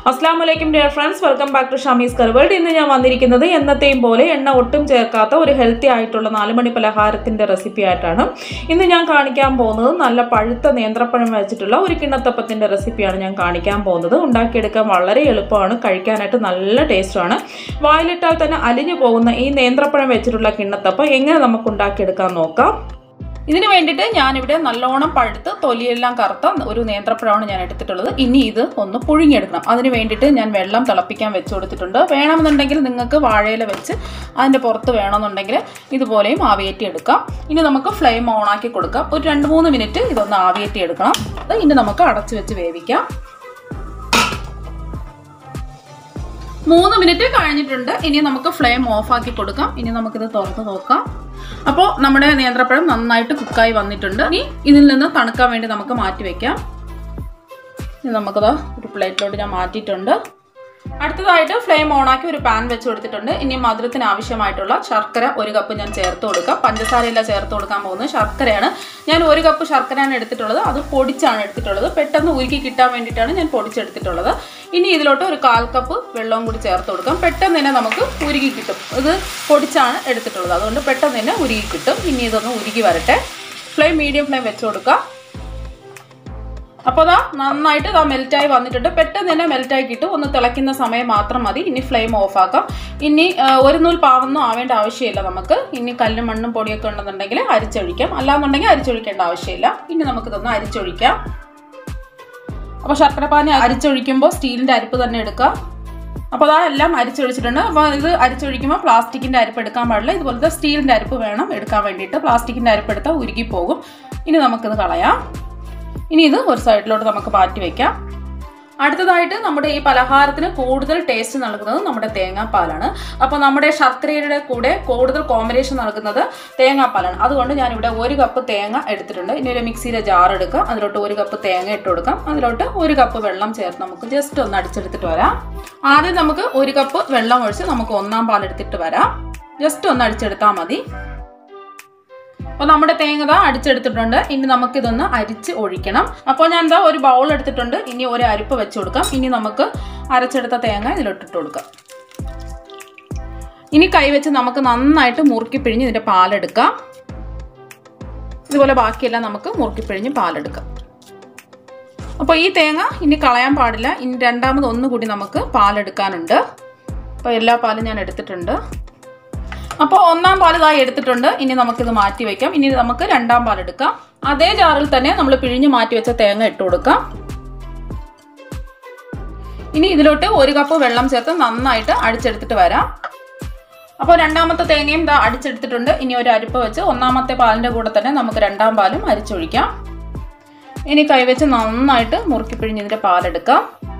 അസ്സാം വലൈക്കും dear friends welcome back to Shami's car world ഇന്ന് ഞാൻ വന്നിരിക്കുന്നത് എന്നത്തെയും പോലെ എണ്ണ ഒട്ടും ചേർക്കാത്ത ഒരു ഹെൽത്തി ആയിട്ടുള്ള നാലുമണി പലഹാരത്തിൻ്റെ റെസിപ്പി ആയിട്ടാണ് ഇന്ന് ഞാൻ കാണിക്കാൻ പോകുന്നത് നല്ല പഴുത്ത നേന്ത്രപ്പഴം വെച്ചിട്ടുള്ള ഒരു കിണ്ണത്തപ്പത്തിൻ്റെ റെസിപ്പിയാണ് ഞാൻ കാണിക്കാൻ പോകുന്നത് ഉണ്ടാക്കിയെടുക്കാൻ വളരെ എളുപ്പമാണ് കഴിക്കാനായിട്ട് നല്ല ടേസ്റ്റാണ് വായിലിട്ടാൽ തന്നെ അലിഞ്ഞു പോകുന്ന ഈ നേന്ത്രപ്പഴം വെച്ചിട്ടുള്ള കിണ്ണത്തപ്പം എങ്ങനെ നമുക്ക് ഉണ്ടാക്കിയെടുക്കാൻ നോക്കാം ഇതിന് വേണ്ടിയിട്ട് ഞാനിവിടെ നല്ലോണം പഴുത്ത് തൊലിയെല്ലാം കറുത്ത ഒരു നേന്ത്രപ്പഴമാണ് ഞാൻ എടുത്തിട്ടുള്ളത് ഇനി ഇത് ഒന്ന് പുഴുങ്ങിയെടുക്കണം അതിന് വേണ്ടിയിട്ട് ഞാൻ വെള്ളം തിളപ്പിക്കാൻ വെച്ച് കൊടുത്തിട്ടുണ്ട് വേണമെന്നുണ്ടെങ്കിൽ നിങ്ങൾക്ക് വാഴയില വെച്ച് അതിൻ്റെ പുറത്ത് വേണമെന്നുണ്ടെങ്കിൽ ഇതുപോലെയും ആവിയേറ്റി എടുക്കാം ഇനി നമുക്ക് ഫ്ലെയിം ഓണാക്കി കൊടുക്കാം ഒരു രണ്ട് മൂന്ന് മിനിറ്റ് ഇതൊന്ന് ആവിയേറ്റി എടുക്കണം അത് ഇനി നമുക്ക് അടച്ചു വെച്ച് വേവിക്കാം മൂന്ന് മിനിറ്റ് കഴിഞ്ഞിട്ടുണ്ട് ഇനി നമുക്ക് ഫ്ലെയിം ഓഫ് ആക്കി കൊടുക്കാം ഇനി നമുക്കിത് തുറന്ന് നോക്കാം അപ്പോൾ നമ്മുടെ നേന്ത്രപ്പഴം നന്നായിട്ട് കുക്കായി വന്നിട്ടുണ്ട് ഇനി ഇതിൽ നിന്ന് തണുക്കാൻ വേണ്ടി നമുക്ക് മാറ്റി വെക്കാം ഇനി നമുക്കത് ഒരു പ്ലേറ്റിലോട്ട് ഞാൻ മാറ്റിയിട്ടുണ്ട് അടുത്തതായിട്ട് ഫ്ലെയിം ഓണാക്കി ഒരു പാൻ വെച്ച് കൊടുത്തിട്ടുണ്ട് ഇനി മധുരത്തിന് ആവശ്യമായിട്ടുള്ള ശർക്കര ഒരു കപ്പ് ഞാൻ ചേർത്ത് കൊടുക്കാം പഞ്ചസാരയല്ല ചേർത്ത് കൊടുക്കാൻ പോകുന്നത് ശർക്കരയാണ് ഞാൻ ഒരു കപ്പ് ശർക്കരയാണ് എടുത്തിട്ടുള്ളത് അത് പൊടിച്ചാണ് എടുത്തിട്ടുള്ളത് പെട്ടെന്ന് ഉരുക്കി കിട്ടാൻ വേണ്ടിയിട്ടാണ് ഞാൻ പൊടിച്ചെടുത്തിട്ടുള്ളത് ഇനി ഇതിലോട്ട് ഒരു കാൽ കപ്പ് വെള്ളവും കൂടി ചേർത്ത് കൊടുക്കാം പെട്ടെന്ന് തന്നെ നമുക്ക് ഉരുകി കിട്ടും ഇത് പൊടിച്ചാണ് എടുത്തിട്ടുള്ളത് അതുകൊണ്ട് പെട്ടെന്ന് തന്നെ ഉരുകി കിട്ടും ഇനി ഇതൊന്ന് ഉരുകി വരട്ടെ ഫ്ലെയിം മീഡിയം ഫ്ലെയിം വെച്ച് കൊടുക്കാം അപ്പോൾ അതാ നന്നായിട്ട് ഇതാ മെൽറ്റായി വന്നിട്ടുണ്ട് പെട്ടെന്ന് തന്നെ മെൽറ്റായി കിട്ടും ഒന്ന് തിളയ്ക്കുന്ന സമയം മാത്രം മതി ഇനി ഫ്ലെയിം ഓഫ് ആക്കാം ഇനി ഒരു നൂൽ പാവൊന്നും ആവേണ്ട ആവശ്യമില്ല നമുക്ക് ഇനി കല്ലും മണ്ണും പൊടിയൊക്കെ ഉണ്ടെന്നുണ്ടെങ്കിൽ അരിച്ചൊഴിക്കാം അല്ലാന്നുണ്ടെങ്കിൽ അരിച്ചൊഴിക്കേണ്ട ആവശ്യമില്ല ഇനി നമുക്കിതൊന്ന് അരിച്ചൊഴിക്കാം അപ്പോൾ ശർക്കരപ്പാനി അരിച്ചൊഴിക്കുമ്പോൾ സ്റ്റീലിൻ്റെ അരിപ്പ് തന്നെ എടുക്കുക അപ്പോൾ അതാ എല്ലാം അരിച്ചൊഴിച്ചിട്ടുണ്ട് അപ്പോൾ ഇത് അരിച്ചൊഴിക്കുമ്പോൾ പ്ലാസ്റ്റിക്കിൻ്റെ അരിപ്പ് എടുക്കാൻ പാടില്ല ഇതുപോലത്തെ സ്റ്റീലിൻ്റെ അരിപ്പ് വേണം എടുക്കാൻ വേണ്ടിയിട്ട് പ്ലാസ്റ്റിക്കിൻ്റെ അരിപ്പ് എടുത്താൽ ഉരുകി പോകും ഇനി നമുക്കിത് കളയാം ഇനി ഇത് ഒരു സൈഡിലോട്ട് നമുക്ക് മാറ്റി വെക്കാം അടുത്തതായിട്ട് നമ്മുടെ ഈ പലഹാരത്തിന് കൂടുതൽ ടേസ്റ്റ് നൽകുന്നത് നമ്മുടെ തേങ്ങാപ്പാലാണ് അപ്പോൾ നമ്മുടെ ശർക്കരയുടെ കൂടെ കൂടുതൽ കോമ്പിനേഷൻ നൽകുന്നത് തേങ്ങാപ്പാലാണ് അതുകൊണ്ട് ഞാനിവിടെ ഒരു കപ്പ് തേങ്ങ എടുത്തിട്ടുണ്ട് ഇനി ഒരു മിക്സിയിലെ ജാർ എടുക്കുക അതിലോട്ട് ഒരു കപ്പ് തേങ്ങ ഇട്ട് കൊടുക്കാം അതിലോട്ട് ഒരു കപ്പ് വെള്ളം ചേർത്ത് നമുക്ക് ജസ്റ്റ് ഒന്ന് അടിച്ചെടുത്തിട്ട് വരാം ആദ്യം നമുക്ക് ഒരു കപ്പ് വെള്ളം ഒഴിച്ച് നമുക്ക് ഒന്നാം പാൽ എടുത്തിട്ട് വരാം ജസ്റ്റ് ഒന്ന് അടിച്ചെടുത്താൽ മതി അപ്പോൾ നമ്മുടെ തേങ്ങ അടിച്ചെടുത്തിട്ടുണ്ട് ഇനി നമുക്കിതൊന്ന് അരിച്ച് ഒഴിക്കണം അപ്പോൾ ഞാൻ എന്താ ഒരു ബൗൾ എടുത്തിട്ടുണ്ട് ഇനി ഒരു അരിപ്പ് വെച്ച് കൊടുക്കാം ഇനി നമുക്ക് അരച്ചെടുത്ത തേങ്ങ ഇതിലിട്ടിട്ട് കൊടുക്കാം ഇനി കൈവച്ച് നമുക്ക് നന്നായിട്ട് മുറുക്കി പിഴിഞ്ഞ് ഇതിൻ്റെ പാലെടുക്കാം ഇതുപോലെ ബാക്കിയെല്ലാം നമുക്ക് മുറുക്കി പിഴിഞ്ഞ് പാലെടുക്കാം അപ്പോൾ ഈ തേങ്ങ ഇനി കളയാൻ പാടില്ല ഇനി രണ്ടാമത് ഒന്നുകൂടി നമുക്ക് പാലെടുക്കാനുണ്ട് അപ്പോൾ എല്ലാ പാലും ഞാൻ എടുത്തിട്ടുണ്ട് അപ്പോൾ ഒന്നാം പാൽ ഇതായി എടുത്തിട്ടുണ്ട് ഇനി നമുക്കിത് മാറ്റി വെക്കാം ഇനി നമുക്ക് രണ്ടാം പാൽ എടുക്കാം അതേ ജാറിൽ തന്നെ നമ്മൾ പിഴിഞ്ഞ് മാറ്റി വെച്ച തേങ്ങ ഇട്ട് കൊടുക്കാം ഇനി ഇതിലോട്ട് ഒരു കപ്പ് വെള്ളം ചേർത്ത് നന്നായിട്ട് അടിച്ചെടുത്തിട്ട് വരാം അപ്പോൾ രണ്ടാമത്തെ തേങ്ങയും ഇതാ അടിച്ചെടുത്തിട്ടുണ്ട് ഇനി ഒരു അരിപ്പ് വെച്ച് ഒന്നാമത്തെ പാലിൻ്റെ കൂടെ തന്നെ നമുക്ക് രണ്ടാം പാലും അരിച്ചൊഴിക്കാം ഇനി കൈവച്ച് നന്നായിട്ട് മുറുക്കി പിഴിഞ്ഞ് ഇതിൻ്റെ പാലെടുക്കാം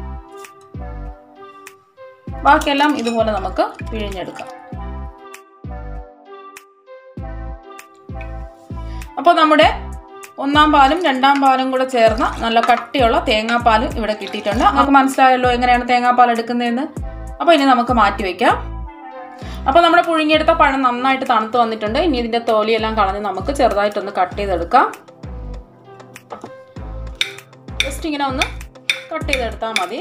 ബാക്കിയെല്ലാം ഇതുപോലെ നമുക്ക് പിഴിഞ്ഞെടുക്കാം അപ്പോൾ നമ്മുടെ ഒന്നാം പാലും രണ്ടാം പാലും കൂടെ ചേർന്ന നല്ല കട്ടിയുള്ള തേങ്ങാപ്പാൽ ഇവിടെ കിട്ടിയിട്ടുണ്ട് നമുക്ക് മനസ്സിലായല്ലോ എങ്ങനെയാണ് തേങ്ങാപ്പാൽ എടുക്കുന്നതെന്ന് അപ്പോൾ ഇനി നമുക്ക് മാറ്റി വയ്ക്കാം അപ്പോൾ നമ്മുടെ പുഴുങ്ങിയെടുത്ത പഴം നന്നായിട്ട് തണുത്ത് വന്നിട്ടുണ്ട് ഇനി ഇതിൻ്റെ തോലിയെല്ലാം കളഞ്ഞ് നമുക്ക് ചെറുതായിട്ടൊന്ന് കട്ട് ചെയ്തെടുക്കാം ജസ്റ്റ് ഇങ്ങനെ ഒന്ന് കട്ട് ചെയ്തെടുത്താൽ മതി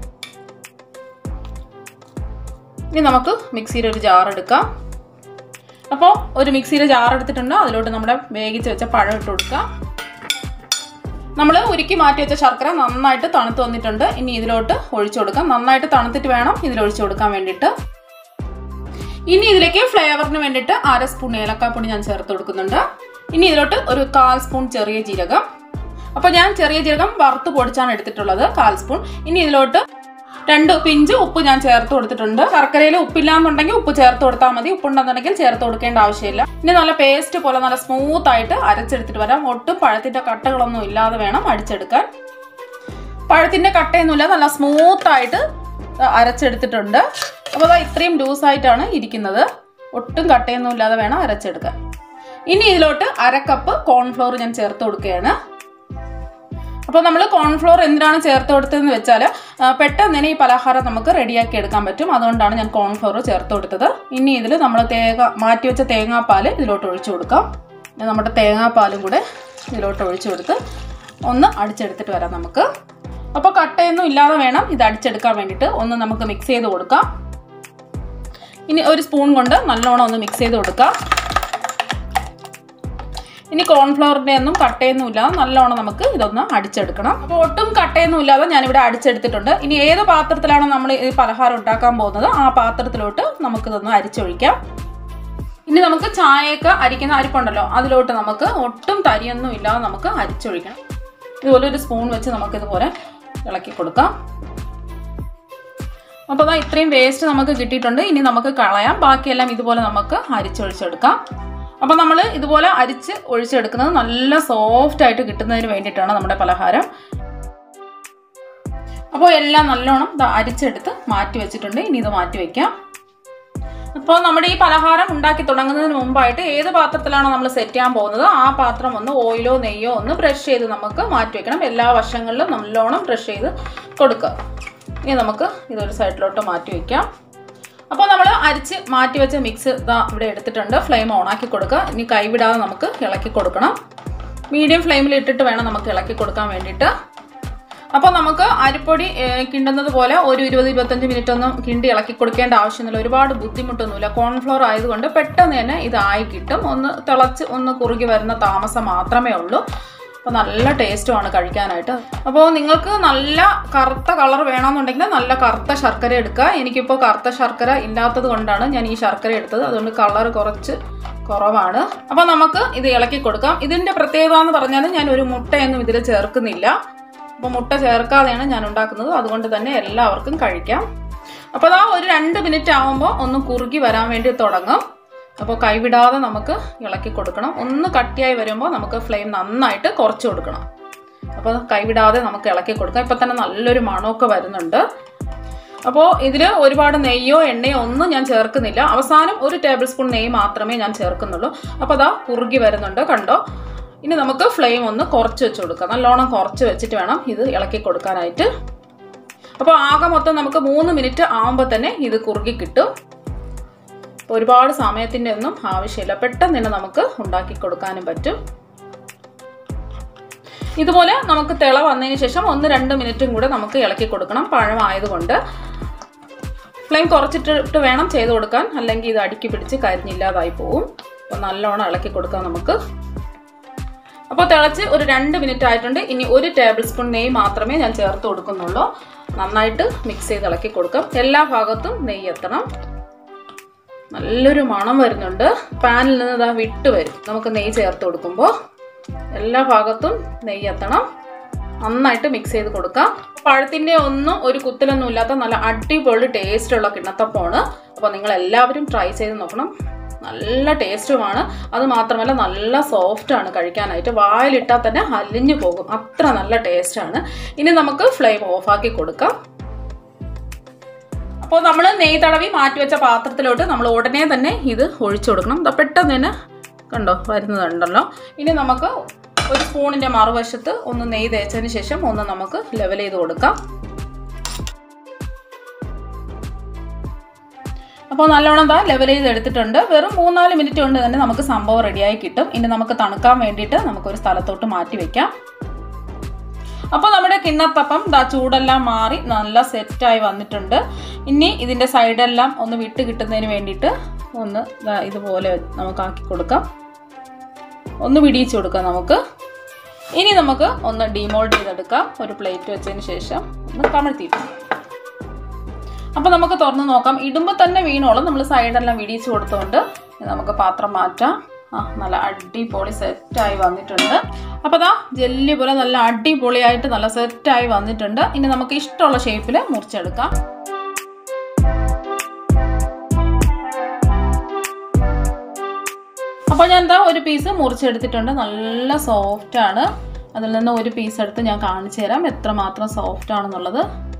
ഇനി നമുക്ക് മിക്സിയിൽ ഒരു ജാർ എടുക്കാം അപ്പോൾ ഒരു മിക്സിയിൽ ജാർ എടുത്തിട്ടുണ്ട് അതിലോട്ട് നമ്മുടെ വേവിച്ച് വെച്ച പഴം ഇട്ട് കൊടുക്കാം നമ്മൾ ഉരുക്കി മാറ്റി വെച്ച ശർക്കര നന്നായിട്ട് തണുത്ത് വന്നിട്ടുണ്ട് ഇനി ഇതിലോട്ട് ഒഴിച്ചു കൊടുക്കാം നന്നായിട്ട് തണുത്തിട്ട് വേണം ഇതിൽ ഒഴിച്ചു കൊടുക്കാൻ വേണ്ടിയിട്ട് ഇനി ഇതിലേക്ക് ഫ്ലേവറിന് വേണ്ടിയിട്ട് അര സ്പൂൺ ഏലക്കാപ്പൊടി ഞാൻ ചേർത്ത് കൊടുക്കുന്നുണ്ട് ഇനി ഇതിലോട്ട് ഒരു കാൽ സ്പൂൺ ചെറിയ ജീരകം അപ്പോൾ ഞാൻ ചെറിയ ജീരകം വറുത്ത് പൊടിച്ചാണ് എടുത്തിട്ടുള്ളത് കാൽ സ്പൂൺ ഇനി ഇതിലോട്ട് രണ്ട് പിഞ്ച് ഉപ്പ് ഞാൻ ചേർത്ത് കൊടുത്തിട്ടുണ്ട് ശർക്കരയിൽ ഉപ്പില്ലാന്നുണ്ടെങ്കിൽ ഉപ്പ് ചേർത്ത് കൊടുത്താൽ മതി ഉപ്പുണ്ടെന്നുണ്ടെങ്കിൽ ചേർത്ത് കൊടുക്കേണ്ട ആവശ്യമില്ല ഇനി നല്ല പേസ്റ്റ് പോലെ നല്ല സ്മൂത്ത് ആയിട്ട് അരച്ചെടുത്തിട്ട് വരാം ഒട്ടും പഴത്തിന്റെ കട്ടകളൊന്നും ഇല്ലാതെ വേണം അടിച്ചെടുക്കാൻ പഴത്തിന്റെ കട്ടയൊന്നുമില്ല നല്ല സ്മൂത്ത് ആയിട്ട് അരച്ചെടുത്തിട്ടുണ്ട് അപ്പോൾ അതാ ഇത്രയും ലൂസായിട്ടാണ് ഇരിക്കുന്നത് ഒട്ടും കട്ടയൊന്നും ഇല്ലാതെ വേണം അരച്ചെടുക്കാൻ ഇനി ഇതിലോട്ട് അര കപ്പ് കോൺഫ്ലോർ ഞാൻ ചേർത്ത് കൊടുക്കുകയാണ് അപ്പോൾ നമ്മൾ കോൺഫ്ലോർ എന്തിനാണ് ചേർത്ത് കൊടുത്തതെന്ന് വെച്ചാൽ പെട്ടെന്ന് തന്നെ ഈ പലഹാരം നമുക്ക് റെഡിയാക്കി എടുക്കാൻ പറ്റും അതുകൊണ്ടാണ് ഞാൻ കോൺഫ്ലോർ ചേർത്ത് കൊടുത്തത് ഇനി ഇതിൽ നമ്മൾ തേങ്ങ മാറ്റി വെച്ച തേങ്ങാപ്പാൽ ഇതിലോട്ട് ഒഴിച്ചു കൊടുക്കാം നമ്മുടെ തേങ്ങാപ്പാലും കൂടെ ഇതിലോട്ട് ഒഴിച്ചു കൊടുത്ത് ഒന്ന് അടിച്ചെടുത്തിട്ട് വരാം നമുക്ക് അപ്പോൾ കട്ടയൊന്നും ഇല്ലാതെ വേണം ഇത് അടിച്ചെടുക്കാൻ വേണ്ടിയിട്ട് ഒന്ന് നമുക്ക് മിക്സ് ചെയ്ത് കൊടുക്കാം ഇനി ഒരു സ്പൂൺ കൊണ്ട് നല്ലോണം ഒന്ന് മിക്സ് ചെയ്ത് കൊടുക്കാം ഇനി കോൺഫ്ലവറിൻ്റെ ഒന്നും കട്ടയൊന്നും ഇല്ലാതെ നല്ലോണം നമുക്ക് ഇതൊന്ന് അടിച്ചെടുക്കണം അപ്പോൾ ഒട്ടും കട്ടയൊന്നും ഇല്ലാതെ ഞാനിവിടെ അടിച്ചെടുത്തിട്ടുണ്ട് ഇനി ഏത് പാത്രത്തിലാണോ നമ്മൾ ഈ പലഹാരം ഉണ്ടാക്കാൻ പോകുന്നത് ആ പാത്രത്തിലോട്ട് നമുക്കിതൊന്ന് അരിച്ചൊഴിക്കാം ഇനി നമുക്ക് ചായയൊക്കെ അരിക്കുന്ന അരിപ്പുണ്ടല്ലോ അതിലോട്ട് നമുക്ക് ഒട്ടും തരിയൊന്നും ഇല്ലാതെ നമുക്ക് അരിച്ചൊഴിക്കണം ഇതുപോലെ ഒരു സ്പൂൺ വെച്ച് നമുക്ക് ഇതുപോലെ ഇളക്കി കൊടുക്കാം അപ്പോൾ അതാ ഇത്രയും വേസ്റ്റ് നമുക്ക് കിട്ടിയിട്ടുണ്ട് ഇനി നമുക്ക് കളയാം ബാക്കിയെല്ലാം ഇതുപോലെ നമുക്ക് അരിച്ചൊഴിച്ചെടുക്കാം അപ്പോൾ നമ്മൾ ഇതുപോലെ അരിച്ച് ഒഴിച്ചെടുക്കുന്നത് നല്ല സോഫ്റ്റ് ആയിട്ട് കിട്ടുന്നതിന് വേണ്ടിയിട്ടാണ് നമ്മുടെ പലഹാരം അപ്പോൾ എല്ലാം നല്ലോണം ദാ അരിച്ചെടുത്ത് മാറ്റി വെച്ചിട്ടുണ്ട് ഇനി ഇത് മാറ്റി വെക്കാം അപ്പോൾ നമ്മുടെ ഈ പലഹാരം ഉണ്ടാക്കി തുടങ്ങുന്നതിന് മുമ്പായിട്ട് ഏത് പാത്രത്തിലാണോ നമ്മൾ സെറ്റ് ചെയ്യാൻ പോകുന്നത് ആ പാത്രം ഒന്ന് ഓയിലോ നെയ്യോ ഒന്ന് ബ്രഷ് ചെയ്ത് നമുക്ക് മാറ്റി വെക്കണം എല്ലാ വശങ്ങളിലും നല്ലോണം ബ്രഷ് ചെയ്ത് കൊടുക്കുക ഇനി നമുക്ക് ഇതൊരു സൈഡിലോട്ട് മാറ്റി വെക്കാം അപ്പോൾ നമ്മൾ അരിച്ച് മാറ്റി വെച്ച മിക്സ് ഇതാ ഇവിടെ എടുത്തിട്ടുണ്ട് ഫ്ലെയിം ഓണാക്കി കൊടുക്കുക ഇനി കൈവിടാതെ നമുക്ക് ഇളക്കി കൊടുക്കണം മീഡിയം ഫ്ലെയിമിൽ ഇട്ടിട്ട് വേണം നമുക്ക് ഇളക്കി കൊടുക്കാൻ വേണ്ടിയിട്ട് അപ്പോൾ നമുക്ക് അരിപ്പൊടി ഏഹ്, കിണ്ടുന്നത് പോലെ ഒരു ഇരുപത് ഇരുപത്തഞ്ച് മിനിറ്റ് ഒന്നും കിണ്ടി ഇളക്കി കൊടുക്കേണ്ട ആവശ്യമൊന്നുമില്ല ഒരുപാട് ബുദ്ധിമുട്ടൊന്നുമില്ല കോൺഫ്ലോർ ആയതുകൊണ്ട് പെട്ടെന്ന് തന്നെ ഇതായി കിട്ടും ഒന്ന് തിളച്ച് ഒന്ന് കുറുകി വരുന്ന താമസം മാത്രമേ ഉള്ളൂ അപ്പോൾ നല്ല ടേസ്റ്റുമാണ് കഴിക്കാനായിട്ട് അപ്പോൾ നിങ്ങൾക്ക് നല്ല കറുത്ത കളർ വേണമെന്നുണ്ടെങ്കിൽ നല്ല കറുത്ത ശർക്കര എടുക്കുക എനിക്കിപ്പോൾ കറുത്ത ശർക്കര ഇല്ലാത്തത് കൊണ്ടാണ് ഞാൻ ഈ ശർക്കര എടുത്തത് അതുകൊണ്ട് കളർ കുറച്ച് കുറവാണ് അപ്പോൾ നമുക്ക് ഇത് ഇളക്കി കൊടുക്കാം ഇതിൻ്റെ പ്രത്യേകത എന്ന് പറഞ്ഞാൽ ഞാൻ ഒരു മുട്ടയൊന്നും ഇതിൽ ചേർക്കുന്നില്ല അപ്പോൾ മുട്ട ചേർക്കാതെയാണ് ഞാൻ ഉണ്ടാക്കുന്നത് അതുകൊണ്ട് തന്നെ എല്ലാവർക്കും കഴിക്കാം അപ്പോൾ അതാ ഒരു രണ്ട് മിനിറ്റ് ആകുമ്പോൾ ഒന്ന് കുറുകി വരാൻ വേണ്ടി തുടങ്ങും അപ്പോൾ കൈവിടാതെ നമുക്ക് ഇളക്കി കൊടുക്കണം ഒന്ന് കട്ടിയായി വരുമ്പോൾ നമുക്ക് ഫ്ലെയിം നന്നായിട്ട് കുറച്ച് കൊടുക്കണം അപ്പോൾ കൈവിടാതെ നമുക്ക് ഇളക്കി കൊടുക്കാം ഇപ്പം തന്നെ നല്ലൊരു മണമൊക്കെ വരുന്നുണ്ട് അപ്പോൾ ഇതിൽ ഒരുപാട് നെയ്യോ എണ്ണയോ ഒന്നും ഞാൻ ചേർക്കുന്നില്ല അവസാനം ഒരു ടേബിൾ സ്പൂൺ നെയ്യ് മാത്രമേ ഞാൻ ചേർക്കുന്നുള്ളൂ അപ്പോൾ അതാ കുറുകി വരുന്നുണ്ട് കണ്ടോ ഇനി നമുക്ക് ഫ്ലെയിം ഒന്ന് കുറച്ച് വെച്ച് കൊടുക്കാം നല്ലോണം കുറച്ച് വെച്ചിട്ട് വേണം ഇത് ഇളക്കി കൊടുക്കാനായിട്ട് അപ്പോൾ ആകെ മൊത്തം നമുക്ക് മൂന്ന് മിനിറ്റ് ആകുമ്പോൾ തന്നെ ഇത് കുറുകി കിട്ടും അപ്പോൾ ഒരുപാട് സമയത്തിൻ്റെ ഒന്നും ആവശ്യമില്ല പെട്ടെന്ന് തന്നെ നമുക്ക് ഉണ്ടാക്കി കൊടുക്കാനും പറ്റും ഇതുപോലെ നമുക്ക് തിള വന്നതിന് ശേഷം ഒന്ന് രണ്ട് മിനിറ്റും കൂടെ നമുക്ക് ഇളക്കി കൊടുക്കണം പഴമായതുകൊണ്ട് ഫ്ലെയിം കുറച്ചിട്ടിട്ട് വേണം ചെയ്ത് കൊടുക്കാൻ അല്ലെങ്കിൽ ഇത് അടുക്കി പിടിച്ച് കരിഞ്ഞില്ലാതായി പോവും അപ്പോൾ നല്ലോണം ഇളക്കി കൊടുക്കാം നമുക്ക് അപ്പോൾ തിളച്ച് ഒരു രണ്ട് മിനിറ്റ് ആയിട്ടുണ്ട് ഇനി ഒരു ടേബിൾ സ്പൂൺ നെയ്യ് മാത്രമേ ഞാൻ ചേർത്ത് കൊടുക്കുന്നുള്ളൂ നന്നായിട്ട് മിക്സ് ചെയ്ത് ഇളക്കി കൊടുക്കാം എല്ലാ ഭാഗത്തും നെയ്യ് എത്തണം നല്ലൊരു മണം വരുന്നുണ്ട് പാനിൽ നിന്ന് ഇതാ വിട്ട് വരും നമുക്ക് നെയ്യ് ചേർത്ത് കൊടുക്കുമ്പോൾ എല്ലാ ഭാഗത്തും നെയ്യ് എത്തണം നന്നായിട്ട് മിക്സ് ചെയ്ത് കൊടുക്കാം പഴത്തിൻ്റെ ഒന്നും ഒരു കുത്തലൊന്നും ഇല്ലാത്ത നല്ല അടിപൊളി ടേസ്റ്റുള്ള കിണ്ണത്തപ്പമാണ് അപ്പോൾ നിങ്ങൾ എല്ലാവരും ട്രൈ ചെയ്ത് നോക്കണം നല്ല ടേസ്റ്റുമാണ് അത് മാത്രമല്ല നല്ല സോഫ്റ്റാണ് കഴിക്കാനായിട്ട് വായിലിട്ടാൽ തന്നെ അലിഞ്ഞു പോകും അത്ര നല്ല ടേസ്റ്റാണ് ഇനി നമുക്ക് ഫ്ലെയിം ഓഫാക്കി കൊടുക്കാം അപ്പോൾ നമ്മൾ നെയ്യ് തടവി മാറ്റി വെച്ച പാത്രത്തിലോട്ട് നമ്മൾ ഉടനെ തന്നെ ഇത് ഒഴിച്ചു കൊടുക്കണം ദാ പെട്ടെന്ന് തന്നെ കണ്ടോ വരുന്നതുണ്ടല്ലോ ഇനി നമുക്ക് ഒരു സ്പൂണിൻ്റെ മറുവശത്ത് ഒന്ന് നെയ്യ് തേച്ചതിന് ശേഷം ഒന്ന് നമുക്ക് ലെവൽ ചെയ്ത് കൊടുക്കാം അപ്പോൾ നല്ലോണം ദാ ലെവൽ ചെയ്ത് എടുത്തിട്ടുണ്ട് വെറും മൂന്നാല് മിനിറ്റ് കൊണ്ട് തന്നെ നമുക്ക് സംഭവം റെഡിയായി കിട്ടും ഇനി നമുക്ക് തണുക്കാൻ വേണ്ടിയിട്ട് നമുക്കൊരു സ്ഥലത്തോട്ട് മാറ്റി വെക്കാം അപ്പോൾ നമ്മുടെ കിണ്ണത്തപ്പം ദാ ചൂടെല്ലാം മാറി നല്ല സെറ്റായി വന്നിട്ടുണ്ട് ഇനി ഇതിൻ്റെ സൈഡെല്ലാം ഒന്ന് വിട്ട് കിട്ടുന്നതിന് വേണ്ടിയിട്ട് ഒന്ന് ദാ ഇതുപോലെ നമുക്ക് ആക്കി കൊടുക്കാം ഒന്ന് വിടിയിച്ച് കൊടുക്കാം നമുക്ക് ഇനി നമുക്ക് ഒന്ന് ഡിമോൾഡ് ചെയ്തെടുക്കാം ഒരു പ്ലേറ്റ് വെച്ചതിന് ശേഷം ഒന്ന് കമഴ്ത്തിയിട്ട് അപ്പോൾ നമുക്ക് തുറന്ന് നോക്കാം ഇടുമ്പോൾ തന്നെ വീണോളും നമ്മൾ സൈഡെല്ലാം വിടിയിച്ച് കൊടുത്തുകൊണ്ട് നമുക്ക് പാത്രം മാറ്റാം ആ നല്ല അടിപൊളി സെറ്റായി വന്നിട്ടുണ്ട് അപ്പോൾ അതാ ജെല്ലി പോലെ നല്ല അടിപൊളിയായിട്ട് നല്ല സെറ്റായി വന്നിട്ടുണ്ട് ഇനി നമുക്ക് ഇഷ്ടമുള്ള ഷേപ്പിൽ മുറിച്ചെടുക്കാം അപ്പോൾ ഞാൻ എന്താ ഒരു പീസ് മുറിച്ചെടുത്തിട്ടുണ്ട് നല്ല സോഫ്റ്റ് ആണ് അതിൽ നിന്ന് ഒരു പീസ് എടുത്ത് ഞാൻ കാണിച്ചു തരാം എത്രമാത്രം സോഫ്റ്റ് ആണെന്നുള്ളത്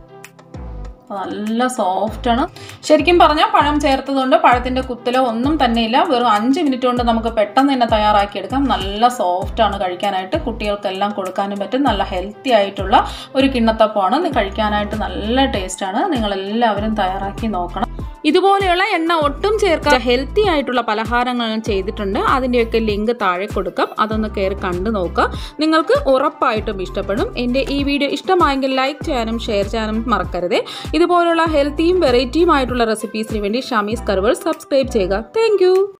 നല്ല സോഫ്റ്റ് ആണ് ശരിക്കും പറഞ്ഞാൽ പഴം ചേർത്തതുകൊണ്ട് പഴത്തിന്റെ കുത്തലോ ഒന്നും തന്നെയില്ല വെറും അഞ്ച് മിനിറ്റ് കൊണ്ട് നമുക്ക് പെട്ടെന്ന് തന്നെ തയ്യാറാക്കിയെടുക്കാം നല്ല സോഫ്റ്റ് ആണ് കഴിക്കാനായിട്ട് കുട്ടികൾക്കെല്ലാം കൊടുക്കാനും പറ്റും നല്ല ഹെൽത്തി ആയിട്ടുള്ള ഒരു കിണ്ണത്തപ്പമാണ് ഇത് കഴിക്കാനായിട്ട് നല്ല ടേസ്റ്റാണ് നിങ്ങൾ എല്ലാവരും തയ്യാറാക്കി നോക്കണം ഇതുപോലെയുള്ള എണ്ണ ഒട്ടും ചേർക്കാത്ത ഹെൽത്തി ആയിട്ടുള്ള പലഹാരങ്ങൾ ഞാൻ ചെയ്തിട്ടുണ്ട് അതിൻ്റെയൊക്കെ ലിങ്ക് താഴെ കൊടുക്കാം അതൊന്ന് കയറി കണ്ടു നോക്കുക നിങ്ങൾക്ക് ഉറപ്പായിട്ടും ഇഷ്ടപ്പെടും എൻ്റെ ഈ വീഡിയോ ഇഷ്ടമായെങ്കിൽ ലൈക്ക് ചെയ്യാനും ഷെയർ ചെയ്യാനും മറക്കരുത് ഇതുപോലുള്ള ഹെൽത്തിയും വെറൈറ്റിയും ആയിട്ടുള്ള റെസിപ്പീസിന് വേണ്ടി ഷമീസ് കർവൾ സബ്സ്ക്രൈബ് ചെയ്യുക താങ്ക്